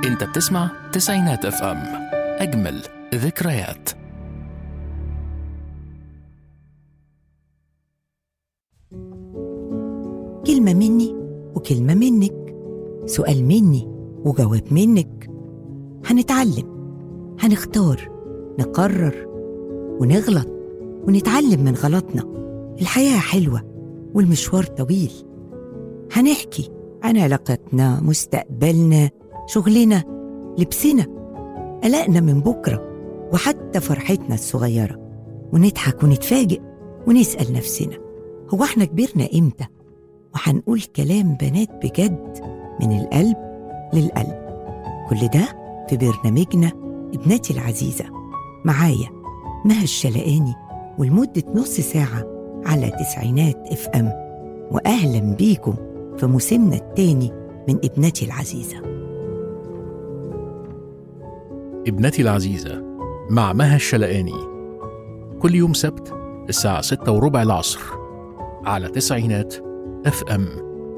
انت بتسمع تسعينات اف ام اجمل ذكريات كلمة مني وكلمة منك سؤال مني وجواب منك هنتعلم هنختار نقرر ونغلط ونتعلم من غلطنا الحياة حلوة والمشوار طويل هنحكي عن علاقتنا مستقبلنا شغلنا لبسنا قلقنا من بكرة وحتى فرحتنا الصغيرة ونضحك ونتفاجئ ونسأل نفسنا هو احنا كبرنا امتى؟ وهنقول كلام بنات بجد من القلب للقلب كل ده في برنامجنا ابنتي العزيزة معايا مها الشلقاني ولمدة نص ساعة على تسعينات اف ام وأهلا بيكم في موسمنا التاني من ابنتي العزيزة ابنتي العزيزة مع مها الشلقاني كل يوم سبت الساعة ستة وربع العصر على تسعينات اف ام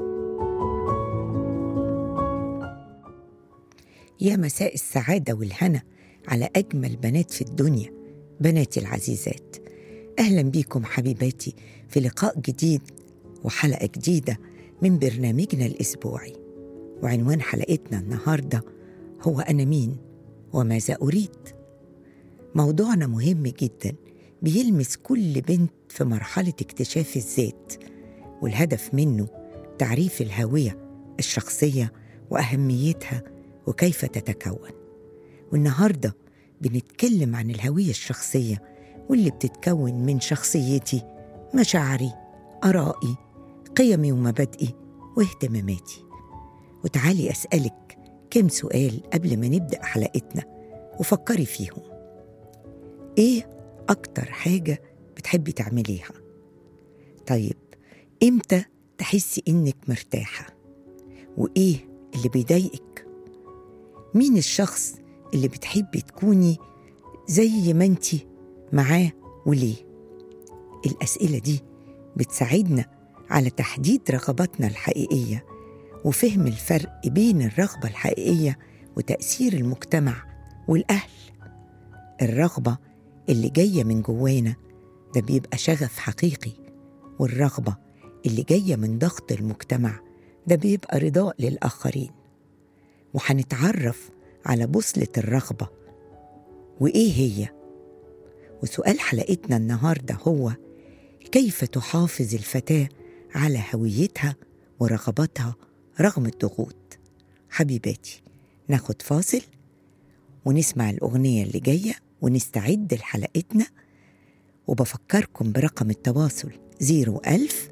يا مساء السعادة والهنا على أجمل بنات في الدنيا بناتي العزيزات أهلا بيكم حبيباتي في لقاء جديد وحلقة جديدة من برنامجنا الأسبوعي وعنوان حلقتنا النهاردة هو أنا مين وماذا أريد موضوعنا مهم جدا بيلمس كل بنت في مرحلة اكتشاف الذات والهدف منه تعريف الهوية الشخصية وأهميتها وكيف تتكون والنهارده بنتكلم عن الهوية الشخصية واللي بتتكون من شخصيتي مشاعري آرائي قيمي ومبادئي واهتماماتي وتعالي أسألك كم سؤال قبل ما نبدأ حلقتنا وفكري فيهم إيه أكتر حاجة بتحبي تعمليها؟ طيب إمتى تحسي إنك مرتاحة؟ وإيه اللي بيضايقك؟ مين الشخص اللي بتحبي تكوني زي ما انتي معاه وليه الأسئلة دي بتساعدنا على تحديد رغباتنا الحقيقية وفهم الفرق بين الرغبة الحقيقية وتأثير المجتمع والأهل الرغبة اللي جاية من جوانا ده بيبقى شغف حقيقي والرغبة اللي جاية من ضغط المجتمع ده بيبقى رضاء للآخرين وهنتعرف على بوصلة الرغبة وإيه هي؟ وسؤال حلقتنا النهاردة هو كيف تحافظ الفتاة على هويتها ورغباتها رغم الضغوط؟ حبيباتي ناخد فاصل ونسمع الأغنية اللي جاية ونستعد لحلقتنا وبفكركم برقم التواصل 01000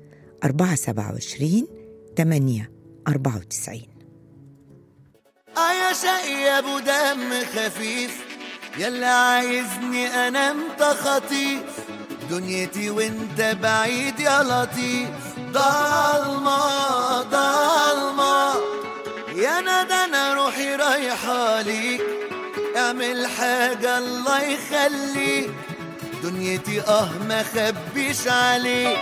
427 8 94 اه يا شقي ابو دم خفيف يلا عايزني انام تخطيف دنيتي وانت بعيد يا لطيف ضلمة ضلمة يا ندى انا روحي رايحة ليك اعمل حاجة الله يخليك دنيتي اه ما خبيش عليك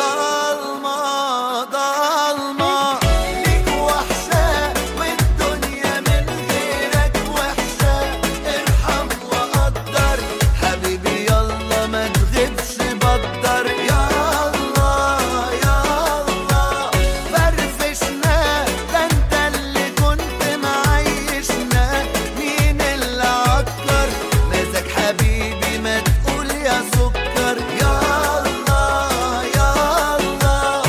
ضلمة ضلمة ليك وحشة والدنيا من غيرك وحشة ارحم وقدر حبيبي يلا ما تغيبش بدر يلا يلا فرفشنا ده انت اللي كنت معيشنا مين اللي عكر مزاج حبيبي ما تقول يا سكر يلا يلا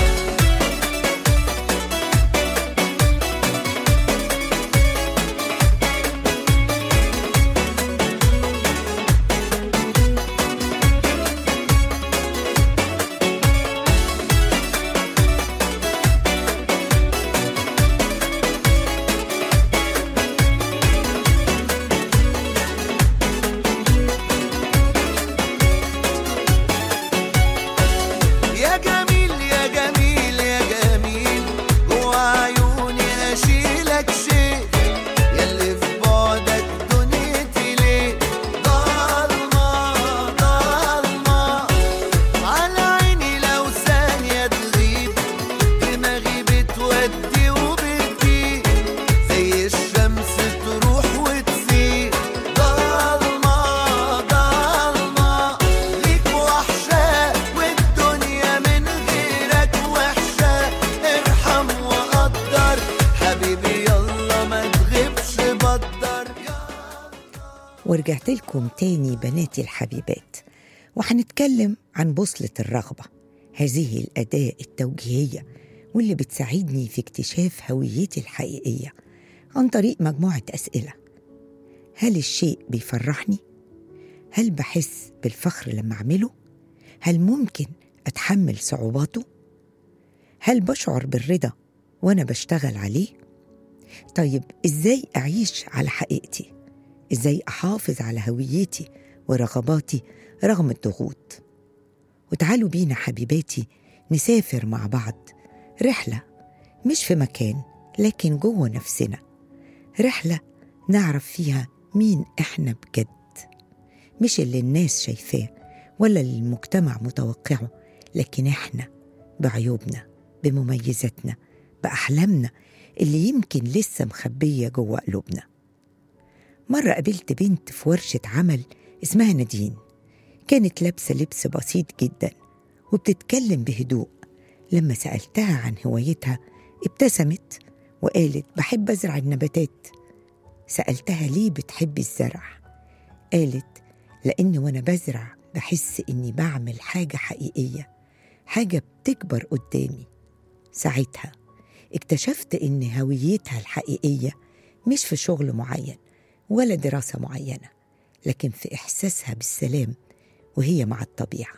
ورجعت لكم تاني بناتي الحبيبات وهنتكلم عن بوصلة الرغبة هذه الأداة التوجيهية واللي بتساعدني في اكتشاف هويتي الحقيقية عن طريق مجموعة أسئلة هل الشيء بيفرحني؟ هل بحس بالفخر لما أعمله؟ هل ممكن أتحمل صعوباته؟ هل بشعر بالرضا وأنا بشتغل عليه؟ طيب إزاي أعيش على حقيقتي؟ إزاي أحافظ على هويتي ورغباتي رغم الضغوط؟ وتعالوا بينا حبيباتي نسافر مع بعض رحلة مش في مكان لكن جوه نفسنا رحلة نعرف فيها مين إحنا بجد مش اللي الناس شايفاه ولا اللي المجتمع متوقعه لكن إحنا بعيوبنا بمميزاتنا بأحلامنا اللي يمكن لسه مخبية جوه قلوبنا مرة قابلت بنت في ورشة عمل اسمها نادين كانت لابسة لبس بسيط جدا وبتتكلم بهدوء لما سألتها عن هوايتها ابتسمت وقالت بحب أزرع النباتات سألتها ليه بتحبي الزرع قالت لأن وأنا بزرع بحس إني بعمل حاجة حقيقية حاجة بتكبر قدامي ساعتها اكتشفت إن هويتها الحقيقية مش في شغل معين ولا دراسة معينة لكن في إحساسها بالسلام وهي مع الطبيعة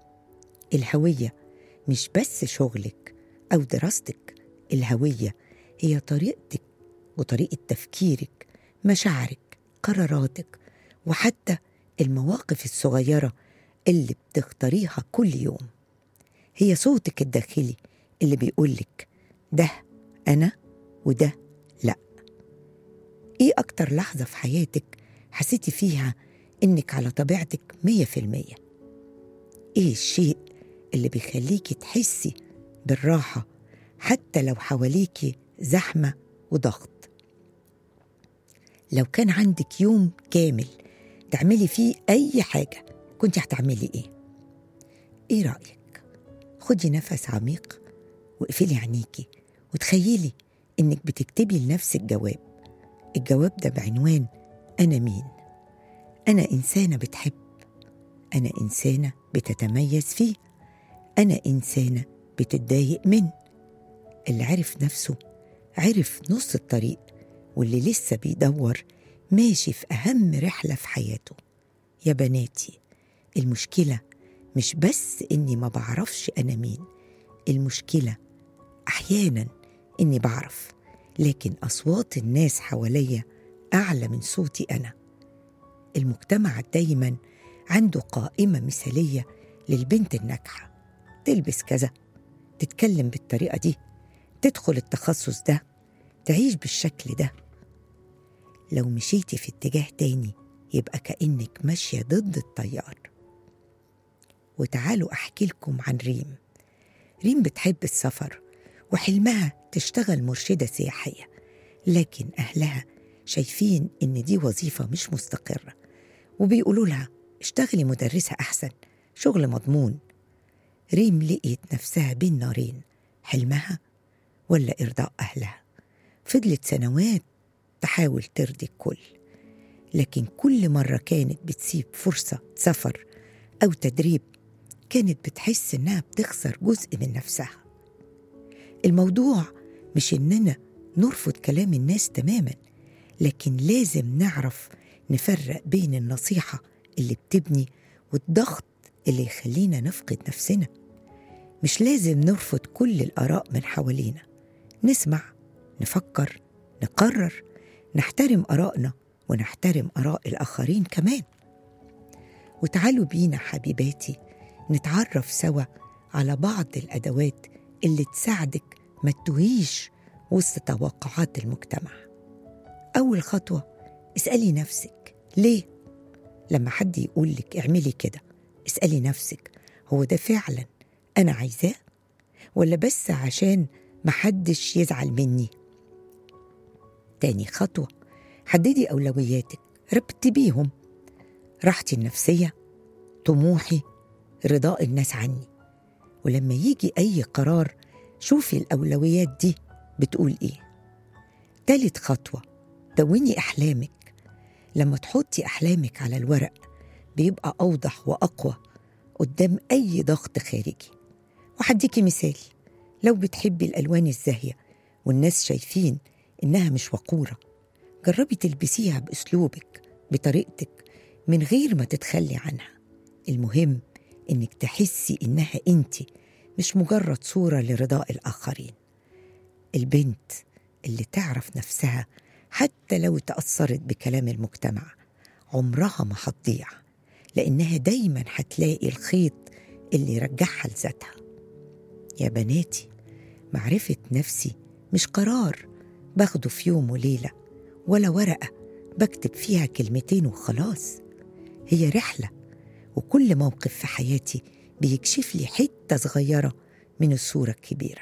الهوية مش بس شغلك أو دراستك الهوية هي طريقتك وطريقة تفكيرك مشاعرك قراراتك وحتى المواقف الصغيرة اللي بتختاريها كل يوم هي صوتك الداخلي اللي بيقولك ده أنا وده لأ إيه أكتر لحظة في حياتك حسيتي فيها إنك على طبيعتك مية في المية إيه الشيء اللي بيخليكي تحسي بالراحة حتى لو حواليكي زحمة وضغط لو كان عندك يوم كامل تعملي فيه أي حاجة كنت هتعملي إيه؟ إيه رأيك؟ خدي نفس عميق واقفلي عينيكي وتخيلي إنك بتكتبي لنفسك جواب الجواب ده بعنوان أنا مين؟ أنا إنسانة بتحب أنا إنسانة بتتميز فيه أنا إنسانة بتتضايق من اللي عرف نفسه عرف نص الطريق واللي لسه بيدور ماشي في أهم رحلة في حياته يا بناتي المشكلة مش بس إني ما بعرفش أنا مين المشكلة أحيانا إني بعرف لكن أصوات الناس حواليا أعلى من صوتي أنا المجتمع دايما عنده قائمة مثالية للبنت الناجحة تلبس كذا تتكلم بالطريقة دي تدخل التخصص ده تعيش بالشكل ده لو مشيتي في اتجاه تاني يبقى كأنك ماشية ضد التيار وتعالوا أحكي لكم عن ريم ريم بتحب السفر وحلمها تشتغل مرشدة سياحية لكن أهلها شايفين إن دي وظيفة مش مستقرة وبيقولوا لها اشتغلي مدرسة أحسن شغل مضمون ريم لقيت نفسها بين نارين حلمها ولا إرضاء أهلها فضلت سنوات تحاول ترضي الكل لكن كل مرة كانت بتسيب فرصة سفر أو تدريب كانت بتحس إنها بتخسر جزء من نفسها الموضوع مش إننا نرفض كلام الناس تماما لكن لازم نعرف نفرق بين النصيحة اللي بتبني والضغط اللي يخلينا نفقد نفسنا مش لازم نرفض كل الآراء من حوالينا نسمع نفكر نقرر نحترم آرائنا ونحترم آراء الآخرين كمان وتعالوا بينا حبيباتي نتعرف سوا على بعض الأدوات اللي تساعدك ما تتوهيش وسط توقعات المجتمع أول خطوة اسألي نفسك ليه؟ لما حد يقول لك اعملي كده اسألي نفسك هو ده فعلا أنا عايزاه؟ ولا بس عشان محدش يزعل مني؟ تاني خطوة حددي أولوياتك رتبيهم راحتي النفسية طموحي رضاء الناس عني ولما يجي أي قرار شوفي الأولويات دي بتقول إيه تالت خطوة دوني أحلامك لما تحطي أحلامك على الورق بيبقى أوضح وأقوى قدام أي ضغط خارجي وهديكي مثال لو بتحبي الألوان الزاهية والناس شايفين إنها مش وقورة جربي تلبسيها بأسلوبك بطريقتك من غير ما تتخلي عنها المهم إنك تحسي إنها أنت مش مجرد صورة لرضاء الآخرين البنت اللي تعرف نفسها حتى لو تأثرت بكلام المجتمع عمرها ما هتضيع لأنها دايما هتلاقي الخيط اللي يرجعها لذاتها يا بناتي معرفة نفسي مش قرار باخده في يوم وليلة ولا ورقة بكتب فيها كلمتين وخلاص هي رحلة وكل موقف في حياتي بيكشف لي حتة صغيرة من الصورة الكبيرة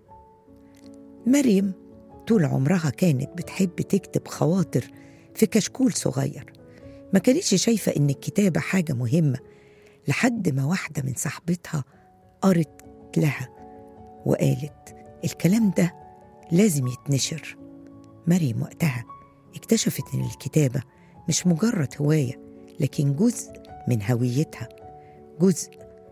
مريم طول عمرها كانت بتحب تكتب خواطر في كشكول صغير ما كانتش شايفة إن الكتابة حاجة مهمة لحد ما واحدة من صاحبتها قرت لها وقالت الكلام ده لازم يتنشر مريم وقتها اكتشفت إن الكتابة مش مجرد هواية لكن جزء من هويتها جزء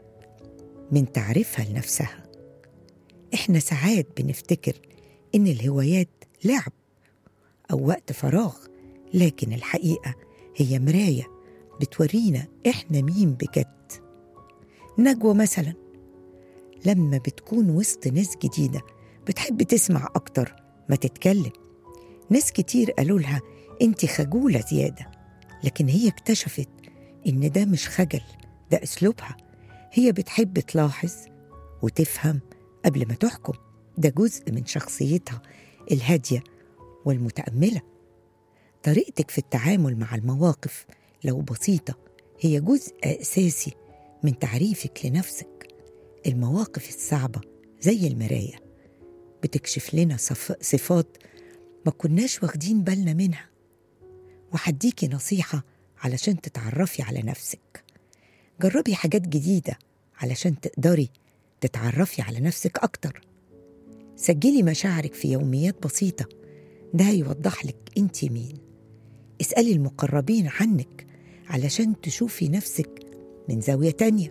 من تعريفها لنفسها احنا ساعات بنفتكر ان الهوايات لعب او وقت فراغ لكن الحقيقه هي مرايه بتورينا احنا مين بجد نجوى مثلا لما بتكون وسط ناس جديده بتحب تسمع اكتر ما تتكلم ناس كتير قالوا لها انت خجوله زياده لكن هي اكتشفت ان ده مش خجل ده اسلوبها هي بتحب تلاحظ وتفهم قبل ما تحكم ده جزء من شخصيتها الهاديه والمتامله طريقتك في التعامل مع المواقف لو بسيطه هي جزء اساسي من تعريفك لنفسك المواقف الصعبه زي المرايه بتكشف لنا صف- صفات ما كناش واخدين بالنا منها وهديكي نصيحه علشان تتعرفي على نفسك جربي حاجات جديده علشان تقدري تتعرفي على نفسك اكتر سجلي مشاعرك في يوميات بسيطه ده هيوضح لك انت مين اسالي المقربين عنك علشان تشوفي نفسك من زاويه تانيه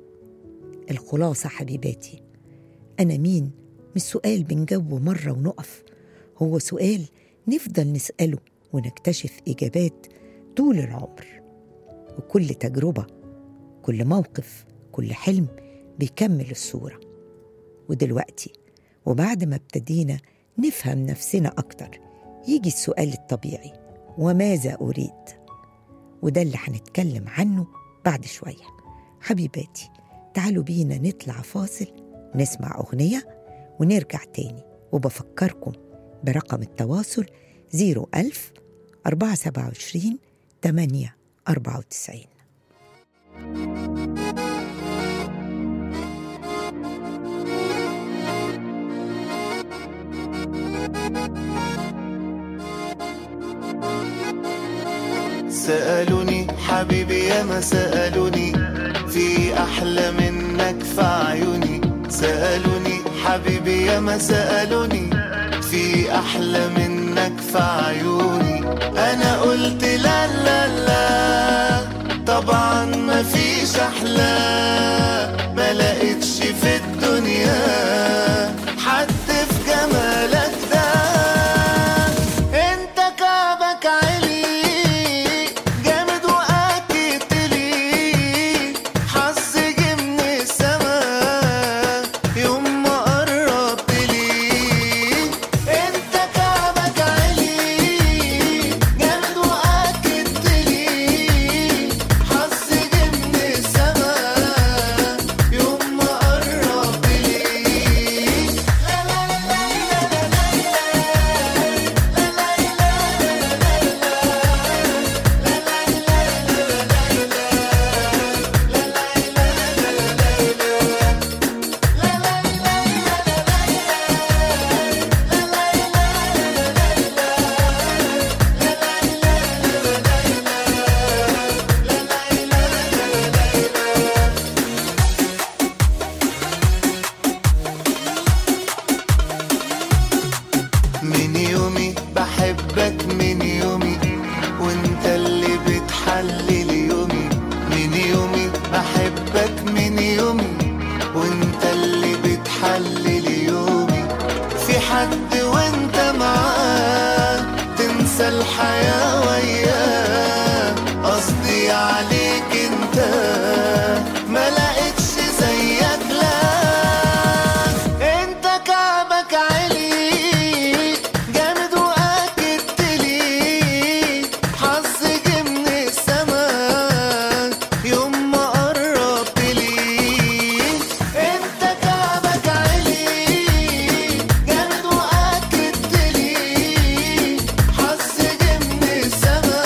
الخلاصه حبيباتي انا مين مش سؤال بنجاوبه مره ونقف هو سؤال نفضل نساله ونكتشف اجابات طول العمر وكل تجربه كل موقف كل حلم بيكمل الصوره ودلوقتي وبعد ما ابتدينا نفهم نفسنا اكتر يجي السؤال الطبيعي وماذا اريد وده اللي هنتكلم عنه بعد شويه حبيباتي تعالوا بينا نطلع فاصل نسمع اغنيه ونرجع تاني وبفكركم برقم التواصل 01000 427 8 94 سألوني حبيبي يا ما سألوني في أحلى منك في عيوني سألوني حبيبي يا ما سألوني في أحلى منك في عيوني أنا قلت لا لا لا طبعا ما فيش أحلى ما لقيتش في الدنيا حد في جمالك ده انت كعبك عالي جامد واكيد لي حظ جه من السما يوم ما قربت لي انت كعبك عالي جامد واكيد لي حظ جه من السما يوم ما قربت لي حد وانت معاه تنسى الحياة وياه قصدي عليك انت ما لقيتش زيك لا انت كعبك عالي جامد واكدت لي حظ جه من السما يوم ما قربت لي انت كعبك عالي جامد واكدت لي حظ جه من السما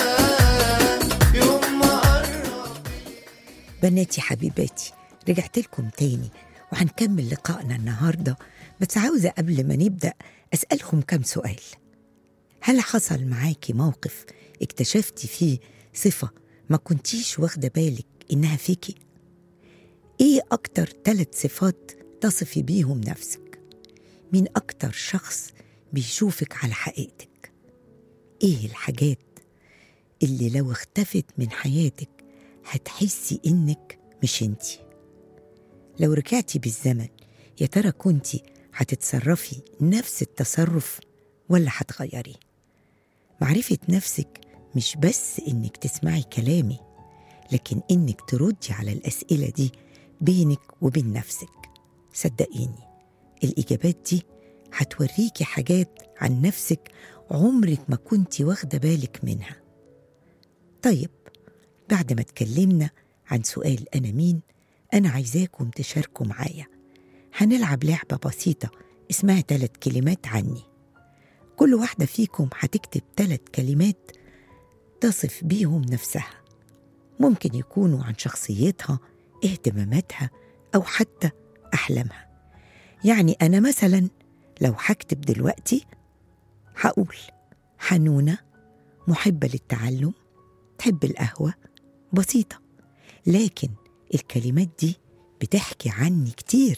يوم ما قربت بناتي حبيباتي رجعت لكم تاني وهنكمل لقائنا النهارده بس عاوزة قبل ما نبدأ أسألكم كم سؤال هل حصل معاكي موقف اكتشفتي فيه صفة ما كنتيش واخدة بالك إنها فيكي؟ إيه أكتر ثلاث صفات تصفي بيهم نفسك؟ مين أكتر شخص بيشوفك على حقيقتك؟ إيه الحاجات اللي لو اختفت من حياتك هتحسي إنك مش انتي لو رجعتي بالزمن يا ترى كنتي هتتصرفي نفس التصرف ولا هتغيريه معرفة نفسك مش بس إنك تسمعي كلامي لكن إنك تردي على الأسئلة دي بينك وبين نفسك صدقيني الإجابات دي هتوريكي حاجات عن نفسك عمرك ما كنتي واخدة بالك منها طيب بعد ما اتكلمنا عن سؤال أنا مين أنا عايزاكم تشاركوا معايا هنلعب لعبة بسيطة اسمها ثلاث كلمات عني كل واحدة فيكم هتكتب ثلاث كلمات تصف بيهم نفسها ممكن يكونوا عن شخصيتها اهتماماتها أو حتى أحلامها يعني أنا مثلا لو هكتب دلوقتي هقول حنونة محبة للتعلم تحب القهوة بسيطة لكن الكلمات دي بتحكي عني كتير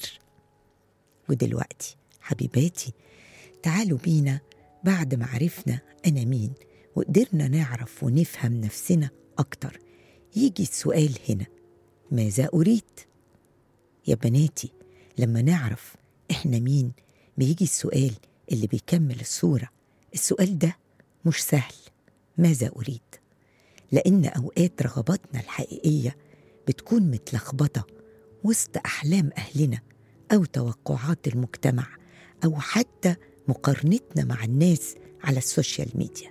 ودلوقتي حبيباتي تعالوا بينا بعد ما عرفنا أنا مين وقدرنا نعرف ونفهم نفسنا أكتر يجي السؤال هنا ماذا أريد؟ يا بناتي لما نعرف إحنا مين بيجي السؤال اللي بيكمل الصورة السؤال ده مش سهل ماذا أريد؟ لأن أوقات رغباتنا الحقيقية بتكون متلخبطة وسط أحلام أهلنا أو توقعات المجتمع أو حتى مقارنتنا مع الناس على السوشيال ميديا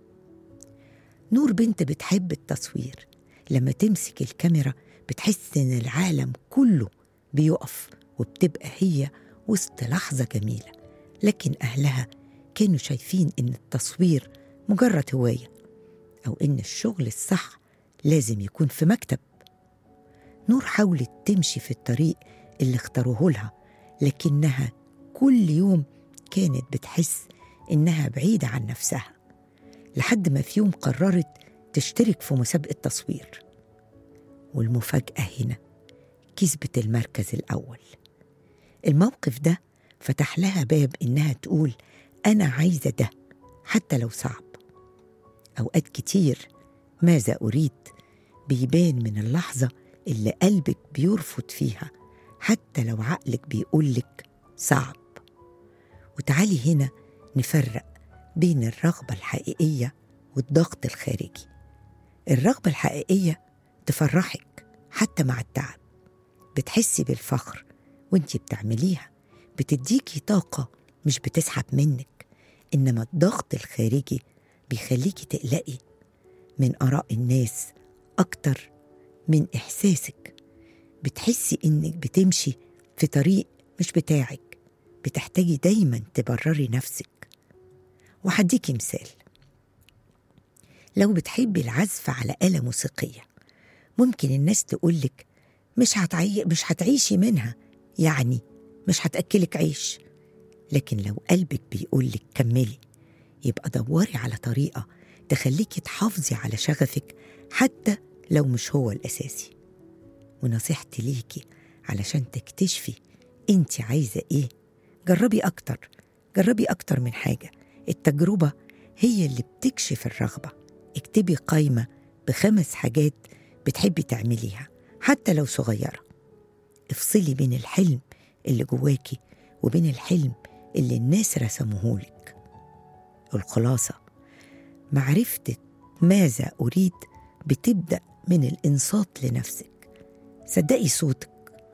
نور بنت بتحب التصوير لما تمسك الكاميرا بتحس إن العالم كله بيقف وبتبقى هي وسط لحظة جميلة لكن أهلها كانوا شايفين إن التصوير مجرد هواية أو إن الشغل الصح لازم يكون في مكتب نور حاولت تمشي في الطريق اللي اختاروه لها لكنها كل يوم كانت بتحس إنها بعيدة عن نفسها لحد ما في يوم قررت تشترك في مسابقة تصوير والمفاجأة هنا كسبت المركز الأول الموقف ده فتح لها باب إنها تقول أنا عايزة ده حتى لو صعب أوقات كتير ماذا أريد بيبان من اللحظة اللي قلبك بيرفض فيها حتى لو عقلك بيقولك صعب وتعالي هنا نفرق بين الرغبة الحقيقية والضغط الخارجي الرغبة الحقيقية تفرحك حتى مع التعب بتحسي بالفخر وانتي بتعمليها بتديكي طاقة مش بتسحب منك إنما الضغط الخارجي بيخليكي تقلقي من آراء الناس أكتر من إحساسك بتحسي إنك بتمشي في طريق مش بتاعك بتحتاجي دايما تبرري نفسك وهديكي مثال لو بتحبي العزف على آلة موسيقية ممكن الناس تقولك مش هتعي... مش هتعيشي منها يعني مش هتأكلك عيش لكن لو قلبك بيقولك كملي يبقى دوري على طريقة تخليكي تحافظي على شغفك حتى لو مش هو الأساسي ونصيحتي ليكي علشان تكتشفي انت عايزة ايه جربي أكتر جربي أكتر من حاجة التجربة هي اللي بتكشف الرغبة اكتبي قايمة بخمس حاجات بتحبي تعمليها حتى لو صغيرة افصلي بين الحلم اللي جواكي وبين الحلم اللي الناس رسموهولك الخلاصة معرفة ماذا أريد بتبدأ من الإنصات لنفسك صدقي صوتك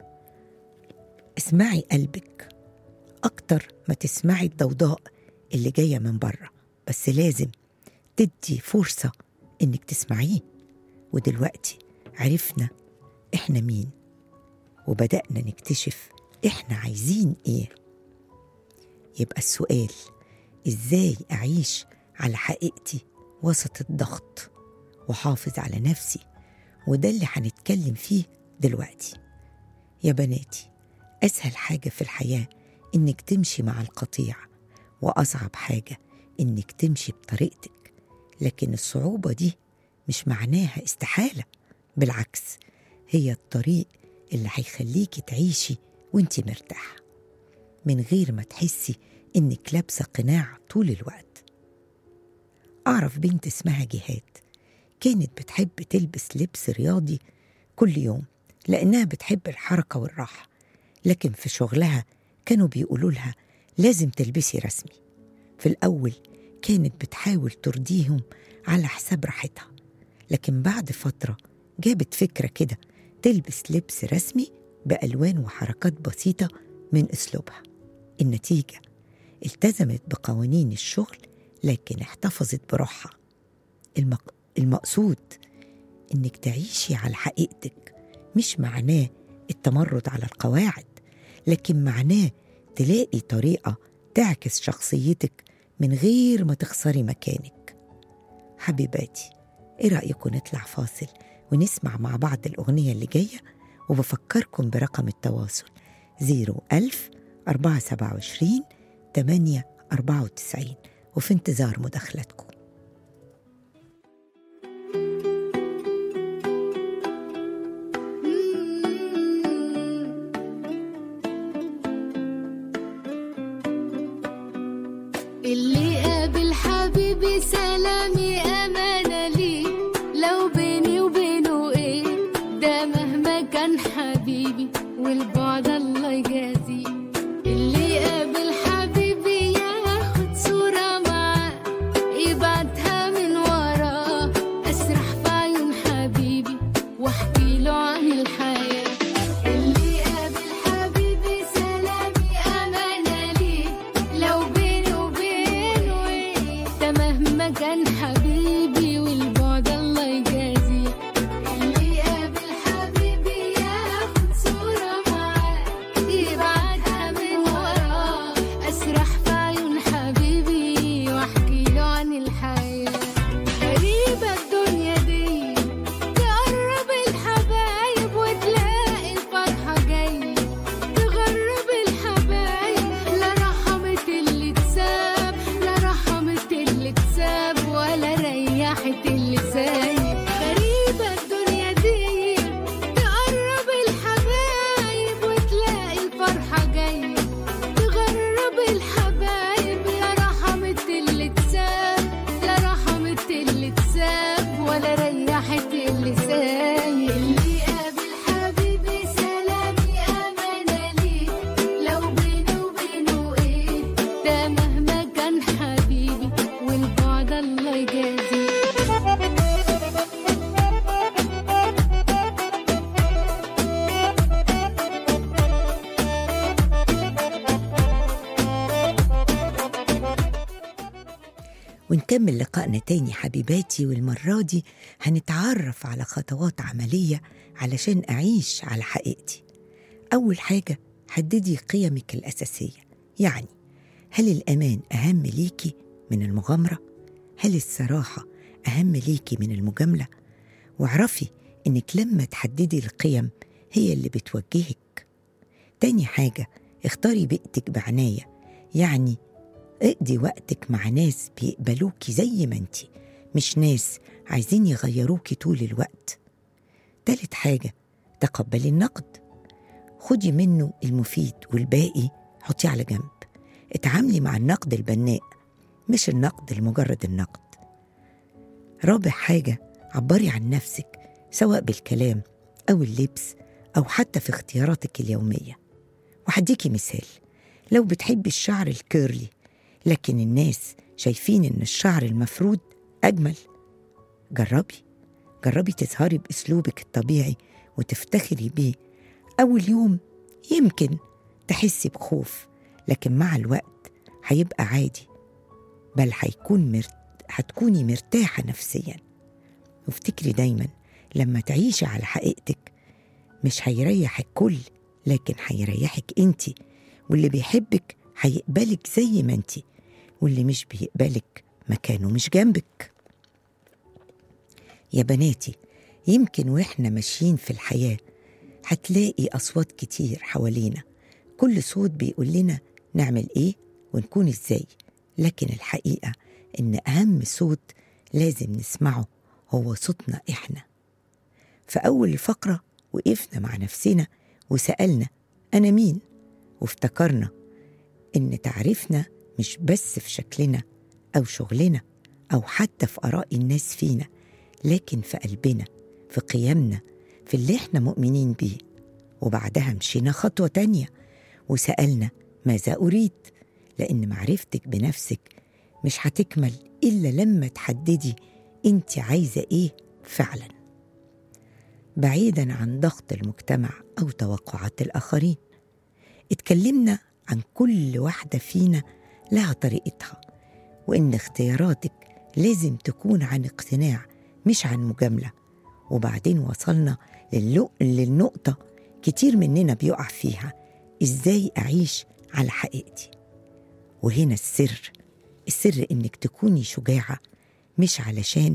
اسمعي قلبك أكتر ما تسمعي الضوضاء اللي جاية من بره بس لازم تدي فرصة إنك تسمعيه ودلوقتي عرفنا إحنا مين وبدأنا نكتشف إحنا عايزين إيه يبقى السؤال إزاي أعيش على حقيقتي وسط الضغط وحافظ على نفسي وده اللي هنتكلم فيه دلوقتي يا بناتي أسهل حاجة في الحياة إنك تمشي مع القطيع وأصعب حاجة إنك تمشي بطريقتك لكن الصعوبة دي مش معناها استحالة بالعكس هي الطريق اللي هيخليكي تعيشي وانتي مرتاحة من غير ما تحسي إنك لابسة قناع طول الوقت أعرف بنت اسمها جهاد كانت بتحب تلبس لبس رياضي كل يوم لأنها بتحب الحركة والراحة لكن في شغلها كانوا بيقولوا لها لازم تلبسي رسمي في الأول كانت بتحاول ترضيهم على حساب راحتها لكن بعد فترة جابت فكرة كده تلبس لبس رسمي بألوان وحركات بسيطة من أسلوبها النتيجة التزمت بقوانين الشغل لكن احتفظت بروحها المق... المقصود إنك تعيشي على حقيقتك مش معناه التمرد على القواعد لكن معناه تلاقي طريقة تعكس شخصيتك من غير ما تخسري مكانك حبيباتي ايه رأيكم نطلع فاصل ونسمع مع بعض الأغنية اللي جاية وبفكركم برقم التواصل 01000 427 8 94 وفي انتظار مداخلتكم اللي قابل حبيبي سلامي أمانة لي لو بيني وبينه إيه ده مهما كان حبيبي والبعد الله يجازيه اللي قابل حبيبي ياخد صورة معاه يبعتها من وراه أسرح في عيون حبيبي واحكي له عن الحياة اللي قابل حبيبي سلامي أمانة ليه لو بيني وبينه ايه ده مهما كان حبيبي والبعد الله يجازيه اللي قابل حبيبي ياخد صورة معاه يبعتها من وراه أسرح في عيون حبيبي واحكي له عن الحياة غريبة الدنيا دي تقرب الحبايب وتلاقي الفرحة جاية تغرب الحبايب لا رحمت اللي تساب لا رحمت اللي تساب ولا ريحت اللي سايب غريبة الدنيا دي تقرب الحبايب وتلاقي الفرحة جاية تغرب الحبايب لا رحمت اللي تساب لا رحمت اللي تساب ولا ريحت اللي سايب اللي قابل حبيبي سلامي أمانة ليه لو بيني وبينه إيه ده مهما كان حبيبي والبعد الله يجازيه ونكمل لقائنا تاني حبيباتي والمرة دي هنتعرف على خطوات عملية علشان أعيش على حقيقتي أول حاجة حددي قيمك الأساسية يعني هل الأمان أهم ليكي من المغامرة؟ هل الصراحة أهم ليكي من المجاملة؟ واعرفي إنك لما تحددي القيم هي اللي بتوجهك تاني حاجة اختاري بيئتك بعناية يعني اقضي وقتك مع ناس بيقبلوكي زي ما انتي مش ناس عايزين يغيروكي طول الوقت تالت حاجة تقبلي النقد خدي منه المفيد والباقي حطيه على جنب اتعاملي مع النقد البناء مش النقد لمجرد النقد رابع حاجة عبري عن نفسك سواء بالكلام أو اللبس أو حتى في اختياراتك اليومية وهديكي مثال لو بتحبي الشعر الكيرلي لكن الناس شايفين إن الشعر المفرود أجمل جربي جربي تظهري بأسلوبك الطبيعي وتفتخري بيه أول يوم يمكن تحسي بخوف لكن مع الوقت هيبقى عادي بل هيكون مرت... هتكوني مرتاحة نفسيا وافتكري دايما لما تعيشي على حقيقتك مش هيريح الكل لكن هيريحك انت واللي بيحبك هيقبلك زي ما انت واللي مش بيقبلك مكانه مش جنبك يا بناتي يمكن واحنا ماشيين في الحياة هتلاقي أصوات كتير حوالينا كل صوت بيقول لنا نعمل إيه ونكون إزاي لكن الحقيقة إن أهم صوت لازم نسمعه هو صوتنا إحنا في أول الفقرة وقفنا مع نفسنا وسألنا أنا مين؟ وافتكرنا إن تعريفنا مش بس في شكلنا أو شغلنا أو حتى في آراء الناس فينا لكن في قلبنا في قيمنا في اللي احنا مؤمنين بيه وبعدها مشينا خطوة تانية وسألنا ماذا أريد لأن معرفتك بنفسك مش هتكمل إلا لما تحددي أنت عايزة إيه فعلا بعيدا عن ضغط المجتمع أو توقعات الآخرين اتكلمنا عن كل واحدة فينا لها طريقتها وإن اختياراتك لازم تكون عن اقتناع مش عن مجاملة وبعدين وصلنا للو... للنقطة كتير مننا بيقع فيها إزاي أعيش على حقيقتي وهنا السر السر إنك تكوني شجاعة مش علشان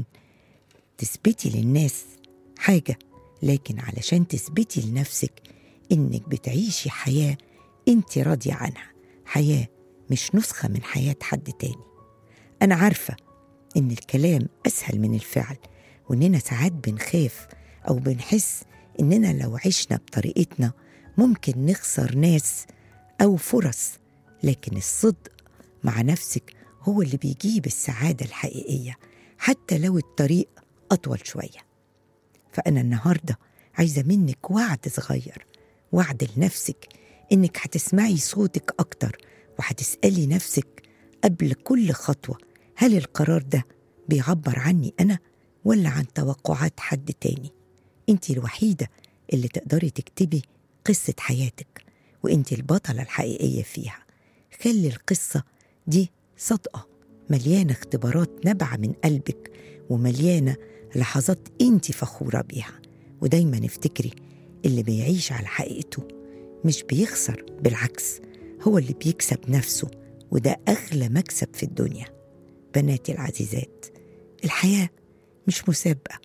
تثبتي للناس حاجة لكن علشان تثبتي لنفسك إنك بتعيشي حياة أنت راضية عنها حياة مش نسخة من حياة حد تاني أنا عارفة إن الكلام أسهل من الفعل وإننا ساعات بنخاف أو بنحس إننا لو عشنا بطريقتنا ممكن نخسر ناس أو فرص لكن الصدق مع نفسك هو اللي بيجيب السعادة الحقيقية حتى لو الطريق أطول شوية فأنا النهاردة عايزة منك وعد صغير وعد لنفسك إنك هتسمعي صوتك أكتر وهتسألي نفسك قبل كل خطوة هل القرار ده بيعبر عني أنا ولا عن توقعات حد تاني انت الوحيدة اللي تقدري تكتبي قصة حياتك وانت البطلة الحقيقية فيها خلي القصة دي صادقة مليانة اختبارات نابعة من قلبك ومليانة لحظات انت فخورة بيها ودايما افتكري اللي بيعيش على حقيقته مش بيخسر بالعكس هو اللي بيكسب نفسه وده أغلى مكسب في الدنيا بناتي العزيزات الحياة مش مسابقة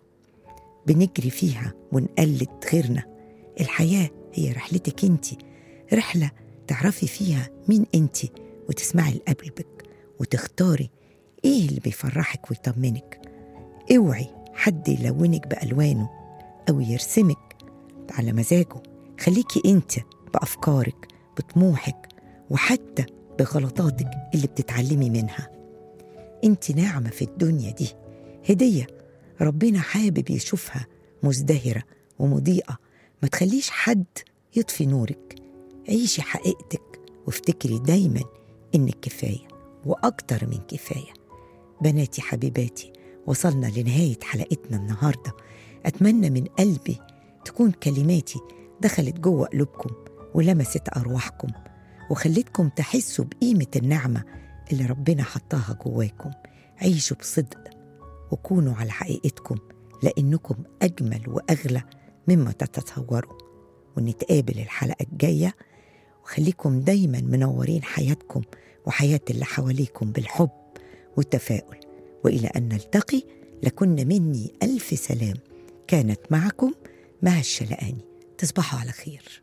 بنجري فيها ونقلد غيرنا الحياة هي رحلتك انت رحلة تعرفي فيها مين انت وتسمعي لقلبك وتختاري ايه اللي بيفرحك ويطمنك اوعي حد يلونك بألوانه أو يرسمك على مزاجه خليكي انت بأفكارك بطموحك وحتى بغلطاتك اللي بتتعلمي منها انت ناعمة في الدنيا دي هدية ربنا حابب يشوفها مزدهرة ومضيئة ما تخليش حد يطفي نورك عيشي حقيقتك وافتكري دايما انك كفاية وأكتر من كفاية بناتي حبيباتي وصلنا لنهاية حلقتنا النهاردة أتمنى من قلبي تكون كلماتي دخلت جوه قلوبكم ولمست أرواحكم وخلتكم تحسوا بقيمة النعمة اللي ربنا حطاها جواكم عيشوا بصدق وكونوا على حقيقتكم لأنكم أجمل وأغلى مما تتصوروا ونتقابل الحلقة الجاية وخليكم دايما منورين حياتكم وحياة اللي حواليكم بالحب والتفاؤل وإلى أن نلتقي لكن مني ألف سلام كانت معكم مها الشلقاني تصبحوا على خير